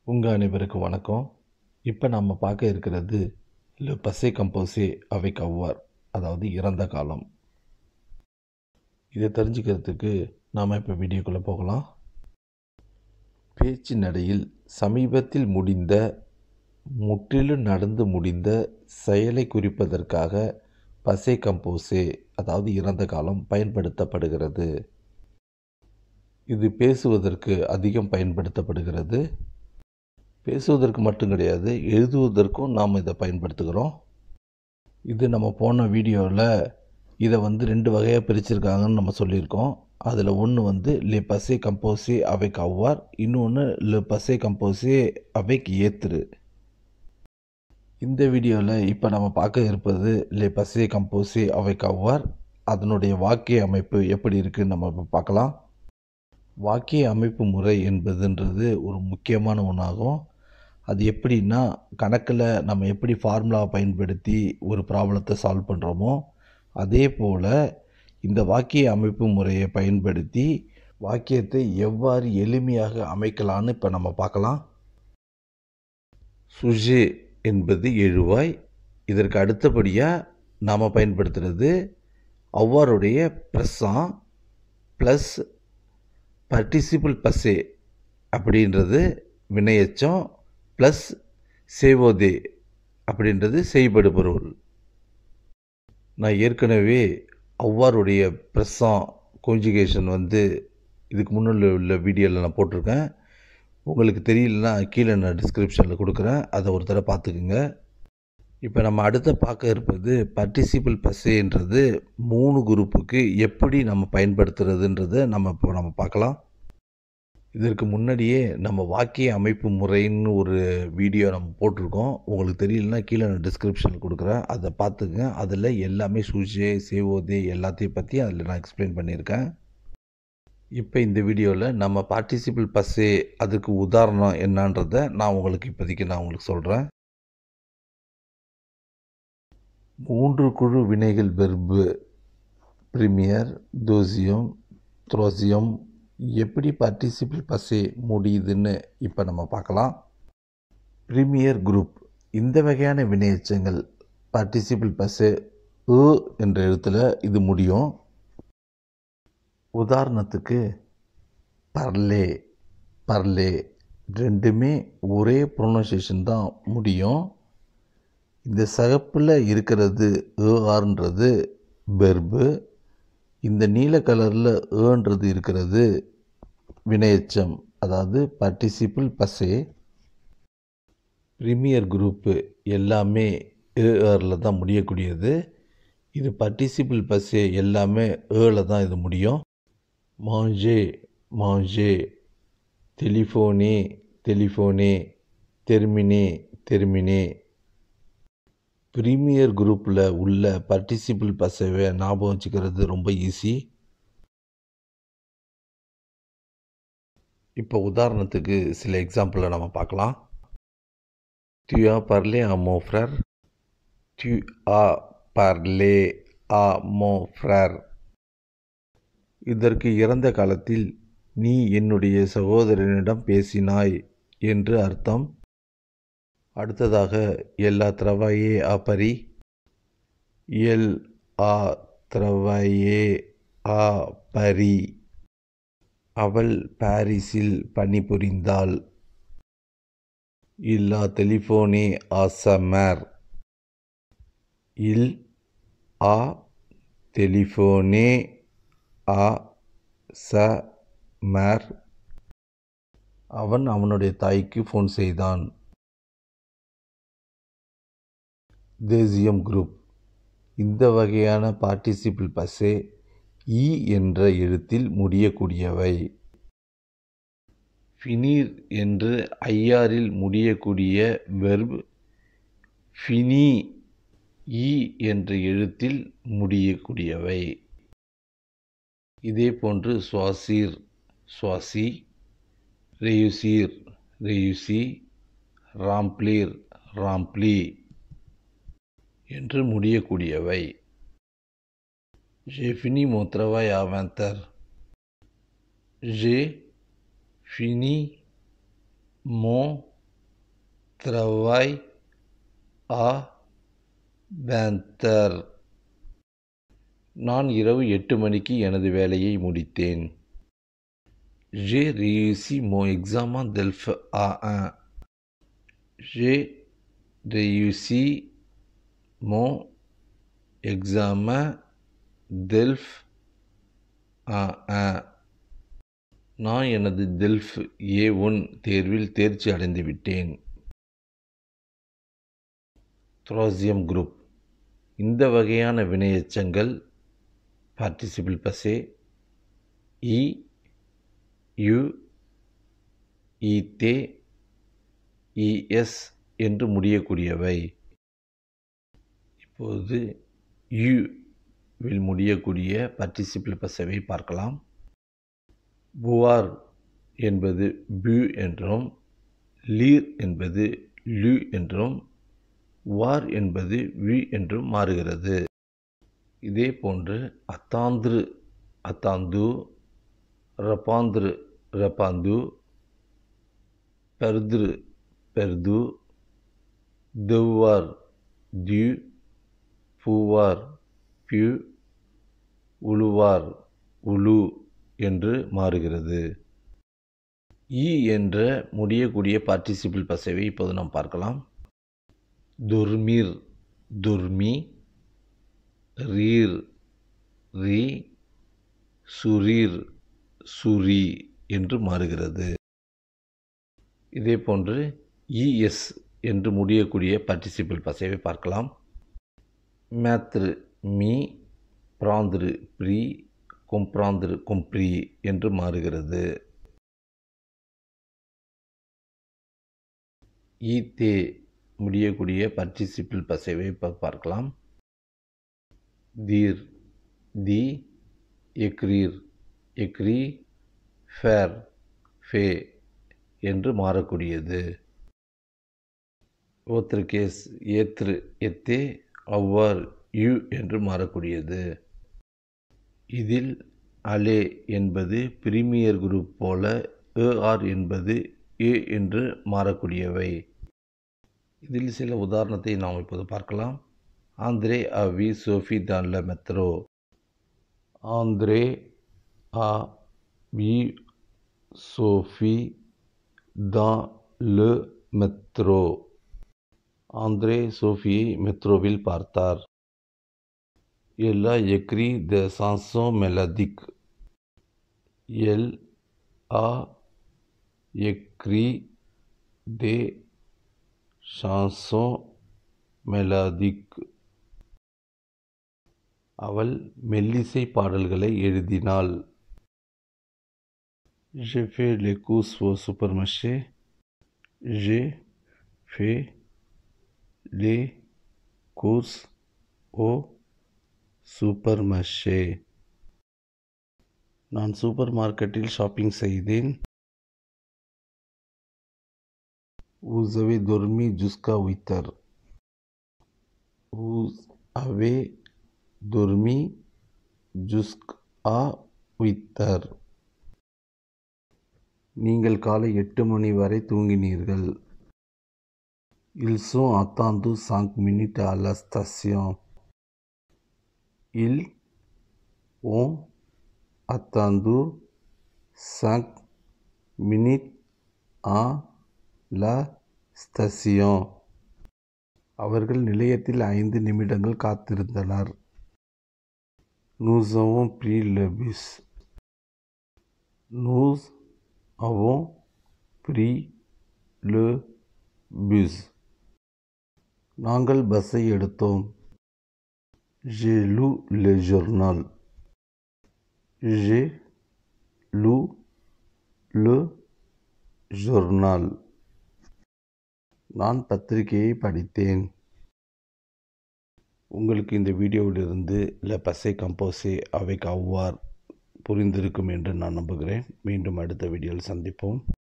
உங்கள் அனைவருக்கும் வணக்கம் இப்போ நம்ம பார்க்க இருக்கிறது le passé composé avec avoir அதாவது இறந்த காலம் இதை தெரிஞ்சுக்கிறதுக்கு நாம் இப்போ வீடியோக்குள்ளே போகலாம் பேச்சு நடையில் சமீபத்தில் முடிந்த முற்றிலும் நடந்து முடிந்த செயலை குறிப்பதற்காக பசே கம்போசே அதாவது இறந்த காலம் பயன்படுத்தப்படுகிறது இது பேசுவதற்கு அதிகம் பயன்படுத்தப்படுகிறது பேசுவதற்கு மட்டும் கிடையாது எழுதுவதற்கும் நாம் இதை பயன்படுத்துகிறோம் இது நம்ம போன வீடியோவில் இதை வந்து ரெண்டு வகையாக பிரிச்சிருக்காங்கன்னு நம்ம சொல்லியிருக்கோம் அதில் ஒன்று வந்து லெ பசே கம்போசே அவைக் அவ்வார் இன்னொன்று லெ பசே கம்போசே அவைக் ஏத்துரு இந்த வீடியோவில் இப்போ நம்ம பார்க்க இருப்பது லெ பசே கம்போசே அவைக் அவ்வார் அதனுடைய வாக்கிய அமைப்பு எப்படி இருக்குன்னு நம்ம இப்போ பார்க்கலாம் வாக்கிய அமைப்பு முறை என்பதுன்றது ஒரு முக்கியமான ஒன்றாகும் அது எப்படின்னா கணக்கில் நம்ம எப்படி ஃபார்முலாவை பயன்படுத்தி ஒரு ப்ராப்ளத்தை சால்வ் பண்ணுறோமோ அதே போல் இந்த வாக்கிய அமைப்பு முறையை பயன்படுத்தி வாக்கியத்தை எவ்வாறு எளிமையாக அமைக்கலான்னு இப்போ நம்ம பார்க்கலாம் சுஜே என்பது எழுவாய் இதற்கு அடுத்தபடியாக நாம் பயன்படுத்துகிறது அவ்வாறுடைய ப்ரெஸ்ஸான் ப்ளஸ் பர்டிசிபிள் பஸ்ஸே அப்படின்றது வினையச்சம் ப்ளஸ் சேவோதே அப்படின்றது செய்படு பொருள் நான் ஏற்கனவே அவ்வாறுடைய ப்ரெஸ்ஸான் கொஞ்சுகேஷன் வந்து இதுக்கு முன்னுள்ள உள்ள வீடியோவில் நான் போட்டிருக்கேன் உங்களுக்கு தெரியலனா கீழே நான் டிஸ்கிரிப்ஷனில் கொடுக்குறேன் அதை ஒரு தடவை பார்த்துக்குங்க இப்போ நம்ம அடுத்த பார்க்க இருப்பது பார்ட்டிசிபிள் பஸ்ஸேன்றது மூணு குரூப்புக்கு எப்படி நம்ம பயன்படுத்துறதுன்றதை நம்ம இப்போ நம்ம பார்க்கலாம் இதற்கு முன்னாடியே நம்ம வாக்கிய அமைப்பு முறைன்னு ஒரு வீடியோ நம்ம போட்டிருக்கோம் உங்களுக்கு தெரியலனா கீழே நான் டிஸ்கிரிப்ஷனில் கொடுக்குறேன் அதை பார்த்துங்க அதில் எல்லாமே சூஜே சேவோதே எல்லாத்தையும் பற்றி அதில் நான் எக்ஸ்பிளைன் பண்ணியிருக்கேன் இப்போ இந்த வீடியோவில் நம்ம பார்ட்டிசிபிள் பஸ்ஸே அதுக்கு உதாரணம் என்னன்றதை நான் உங்களுக்கு இப்போதைக்கு நான் உங்களுக்கு சொல்கிறேன் மூன்று குழு வினைகள் வெர்பு ப்ரீமியர் தோசியம் த்ரோசியம் எப்படி பார்ட்டிசிபிள் பஸ்ஸே முடியுதுன்னு இப்போ நம்ம பார்க்கலாம் ப்ரீமியர் குரூப் இந்த வகையான வினையச்சங்கள் பார்ட்டிசிபிள் பஸ்ஸே உ என்ற எழுத்தில் இது முடியும் உதாரணத்துக்கு பர்லே பர்லே ரெண்டுமே ஒரே ப்ரொனன்சியேஷன் தான் முடியும் இந்த சகப்பில் இருக்கிறது ஏஆர்ன்றது பெர்பு இந்த நீல கலரில் ஏன்றது இருக்கிறது வினையச்சம் அதாவது பார்ட்டிசிபிள் பஸ்ஸே ப்ரீமியர் குரூப்பு எல்லாமே ஏஆரில் தான் முடியக்கூடியது இது பார்ட்டிசிபிள் பஸ்ஸே எல்லாமே ஏல தான் இது முடியும் மாஞ்சே மாஞ்சே டெலிஃபோனே டெலிஃபோனே தெர்மினே தெர்மினே ப்ரீமியர் குரூப்பில் உள்ள பார்ட்டிசிபிள் பஸ்ஸவை ஞாபகம் வச்சுக்கிறது ரொம்ப ஈஸி இப்போ உதாரணத்துக்கு சில எக்ஸாம்பிளை நம்ம பார்க்கலாம் tu as parlé à mon frère tu as parlé à mon frère இதற்கு இறந்த காலத்தில் நீ என்னுடைய சகோதரனிடம் பேசினாய் என்று அர்த்தம் அடுத்ததாக எல்லா திரவாயே ஆ பரி எல் ஆ திரவாயே ஆ பரி அவள் பாரிஸில் பணிபுரிந்தாள் இல்லா டெலிஃபோனே ஆ சமர் இல் ஆ டெலிஃபோனே ஆ ச மர் அவன் அவனுடைய தாய்க்கு ஃபோன் செய்தான் தேசியம் குரூப் இந்த வகையான பார்ட்டிசிபிள் பஸ்ஸே இ என்ற எழுத்தில் முடியக்கூடியவை ஃபினீர் என்று ஐஆரில் முடியக்கூடிய வெர்ப் ஃபினி இ என்ற எழுத்தில் முடியக்கூடியவை இதே போன்று சுவாசீர் சுவாசி ரெயுசீர் ரெயுசி ராம்ப்ளீர் ராம்ப்ளி என்று முடியக்கூடியவை J'ai fini mon travail à 20 heures. J'ai fini mon travaille à vingt heures நான் இரவு எட்டு மணிக்கு எனது வேலையை முடித்தேன் j'ai réussi mon examen DELF A1 j'ai réussi mon examen DELF A1 நான் எனது டெல்ஃப் ஏ ஒன் தேர்வில் தேர்ச்சி அடைந்து விட்டேன் த்ரோசியம் குரூப் இந்த வகையான வினையெச்சங்கள் பார்ட்டிசிபிள் பசே இ யு ஈத்தே இஎஸ் என்று முடியக்கூடியவை இப்போது யு வில் முடியக்கூடிய பார்ட்டிசிபிள் பசவை பார்க்கலாம் புவார் என்பது பு என்றும் லீர் என்பது லு என்றும் வார் என்பது வி என்றும் மாறுகிறது இதே போன்று அத்தாந்திரு அத்தாந்து ரப்பாந்திரு ரப்பாந்து பெர்திரு பெர்து தெவ்வார் தியு பூவார் பியூ உழுவார் உலு என்று மாறுகிறது இ என்ற முடியக்கூடிய பார்ட்டிசிபிள் பசவை இப்போது நாம் பார்க்கலாம் துர்மிர் துர்மி ரீர் ரி சுரீர் சுரி என்று மாறுகிறது இதே போன்று இஎஸ் என்று முடியக்கூடிய பார்ட்டிசிபிள் பசவை பார்க்கலாம் மேத்ரு மீ பிராந்திரு ப்ரீ கொம்ப்ராந்திரு கொம்ப்ரி என்று மாறுகிறது ஈத்தே முடியக்கூடிய பார்ட்டிசிபிள் பசைவை இப்போ பார்க்கலாம் தீர் தி எக்ரீர் எக்ரி ஃபேர் ஃபே என்று மாறக்கூடியது ஓத்ரு கேஸ் ஏத்ரு எத்தே அவ்வார் யு என்று மாறக்கூடியது இதில் அலே என்பது பிரீமியர் குரூப் போல ஏஆர் என்பது ஏ என்று மாறக்கூடியவை இதில் சில உதாரணத்தை நாம் இப்போது பார்க்கலாம் ஆந்திரே அ வி சோஃபி தான் ல மெத்ரோ ஆந்திரே அ வி சோஃபி தான் லு மெத்ரோ ஆந்திரே சோஃபியை மெத்ரோவில் பார்த்தார் Elle a écrit des chansons mélodiques. Elle a écrit des chansons mélodiques. அவள் மெல்லிசை பாடல்களை எழுதினாள் J'ai fait les courses au supermarché. J'ai fait les courses au சூப்பர் மஷே நான் சூப்பர் மார்க்கெட்டில் ஷாப்பிங் செய்தேன் Vous avez dormi jusqu'à 8 heures. Vous avez dormi jusqu'à 8 heures. நீங்கள் காலை எட்டு மணி வரை தூங்கினீர்கள் Ils sont attendus 5 minutes à la station. Ils ont attendu cinq minutes à la station. அவர்கள் நிலையத்தில் ஐந்து நிமிடங்கள் காத்திருந்தனர் Nous avons pris le bus. Nous avons pris le bus. நாங்கள் பஸ்ஸை எடுத்தோம் J'ai lu le journal. J'ai lu le journal. நான் பத்திரிகையை படித்தேன் உங்களுக்கு இந்த வீடியோவிலிருந்து ல பசை கம்போசே அவை அவ்வார் புரிந்திருக்கும் என்று நான் நம்புகிறேன் மீண்டும் அடுத்த வீடியோவில் சந்திப்போம்